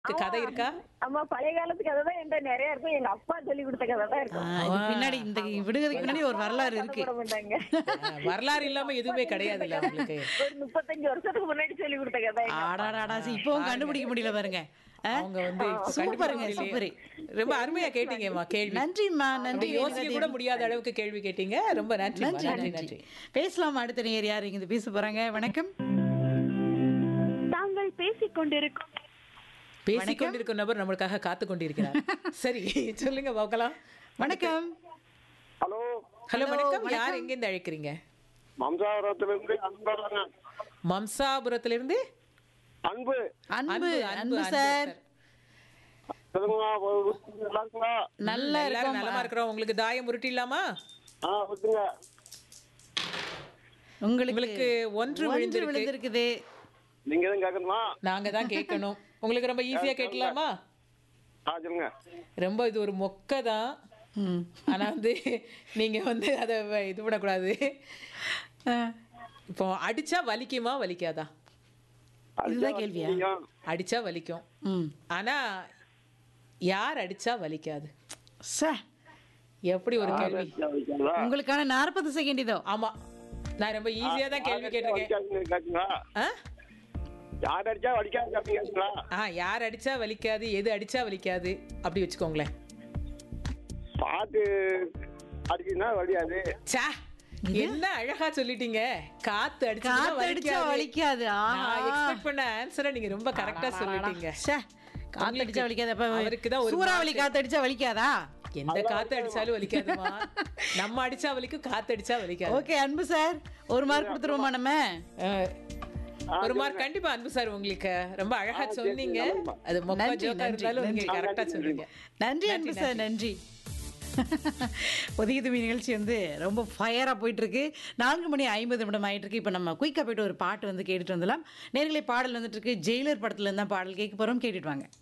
கதை இருக்கா ஆமா பழைய காலத்து கதை தான் என்கிட்ட நிறைய இருக்கும் எங்க அப்பா சொல்லி கொடுத்த கதை தான் ஆ, இருக்கும் இது பின்னாடி இந்த விடுகிறதுக்கு பின்னாடி ஒரு வரலாறு கதை இருக்கு போட மாட்டாங்க ஆ, வரலாறு இல்லாம எதுவுமே கிடையாதுல்ல உங்களுக்கு ஒரு முப்பத்தஞ்சு வருஷத்துக்கு முன்னாடி சொல்லி கொடுத்த கதை எங்க அப்பா. ஆடாடாடா சி, இப்பவும் கண்டுபிடிக்க முடியல பாருங்க ஆ? அவங்க வந்து இப்ப சூப்பருங்க கண்டுபிடிக்க சூப்பர் முடியலையே. ரொம்ப அருமையா கேட்டீங்கம்மா கேள்வி நன்றிம்மா அப்படி நன்றி யோசிக்க கூட முடியாத அளவுக்கு கேள்வி கேட்டீங்க ரொம்ப நன்றி நன்றி நன்றி நன்றி நன்றி பேசலாம் அடுத்த நேர் யார் இங்க பேச போறாங்க வணக்கம் தாங்கள் பேசிக் கொண்டிருக்கும் பேசிக் கொண்டிருக்கும் நபர் நம்மளுக்காக காத்து கொண்டிருக்கிறார் சரி சொல்லுங்க பார்க்கலாம் வணக்கம் ஹலோ ஹலோ வணக்கம் யார் எங்க இருந்து அழைக்கிறீங்க மம்சாபுரத்திலிருந்து அன்புறாங்க மம்சாபுரத்துல இருந்து அன்பு அன்பு அன்பு சார் சொல்லுங்களா ஒரு- நல்லா இருக்குங்களா நல்லா எல்லாரும் இருக்கும் நலமா இருக்கிறோம் உங்களுக்கு தாயம் உருட்டிடலாமா ஆ விட்டுங்க உங்களுக்கு உங்களுக்கு ஒன்று ஒன்று விழுந்திருக்கு விழுந்திருக்குது நீங்க எதுவும் கேட்கணுமா நாங்க தான் கேட்கணும் உங்களுக்கு ரொம்ப ஈஸியா கேட்கலாமா ஆ சொல்லுங்க ரொம்ப இது ஒரு மொக்கை தான் ம். ஆனா வந்து நீங்க வந்து அதை வ- இது பண்ணக்கூடாது ஆ, இப்போ அடிச்சா வலிக்குமா வலிக்காதா இதுதான் கேள்வியா நீங்க- அடிச்சா வலிக்கும் ம் ஆனா யார் அடிச்சா வலிக்காது சே எப்படி ஒரு கேள்வி வைக்காதீங்களா? உங்களுக்கான நாற்பது செகண்ட் இதோ ஆமா நான் ரொம்ப ஈஸியா தான் கேள்வி கேட்டிருக்கேன் வலிக்காதுன்னு கேட்குங்களா ஆ? யார் அடிச்சா வலிக்காது அப்படின்னு கேட்குங்களா ஆ யார் அடிச்சா வலிக்காது எது அடிச்சா வலிக்காது அப்படி வச்சுக்கோங்களேன் பாட்டு அடிக்குதுன்னா வலியாது சே என்ன அழகா சொல்லிட்டீங்க காத்து அடிச்சா காத்து அடிச்சா வலிக்காது ஆஹா. நான் எக்ஸ்பெக்ட் பண்ண ஆன்சரை நீங்க ரொம்ப கரெக்டா சொல்லிட்டீங்க ச்சே, காத்து அடிச்சா வலிக்காது அப்ப அவருக்கு தான் ஒரு சூறாவளி காத்து அடிச்சா வலிக்காதா எந்த காத்து அடிச்சாலும் வலிக்காதுமா நம்ம அடிச்சா வலிக்கும் காத்து அடிச்சா வலிக்காது ஓகே அன்பு சார் ஒரு மார்க் கொடுத்துருவோமா நம்ம அஹ், ஒரு மார்க் கண்டிப்பா அன்பு சார் உங்களுக்கு ரொம்ப அழகா சொன்னீங்க அது மொக்க நன்றி, ஜோக்கா நன்றி, இருந்தாலும் நீங்க நன்றி. கரெக்டா சொல்றீங்க நன்றி அன்பு சார் நன்றி ஒதுக்கி துமி நிகழ்ச்சி வந்து ரொம்ப ஃபயராக போயிட்டு இருக்கு நான்கு மணி ஐம்பது நிமிடம் ஆயிட்டு இருக்கு இப்போ நம்ம குயிக்காக போயிட்டு ஒரு பாட்டு வந்து கேட்டுட்டு வந்துடலாம் நேர்களை பாடல் வந்துட்டு இருக்கு ஜெயிலர் படத்துல இருந்தா பாடல் கேட்க போறோம் கேட்டுட்டு வாங்க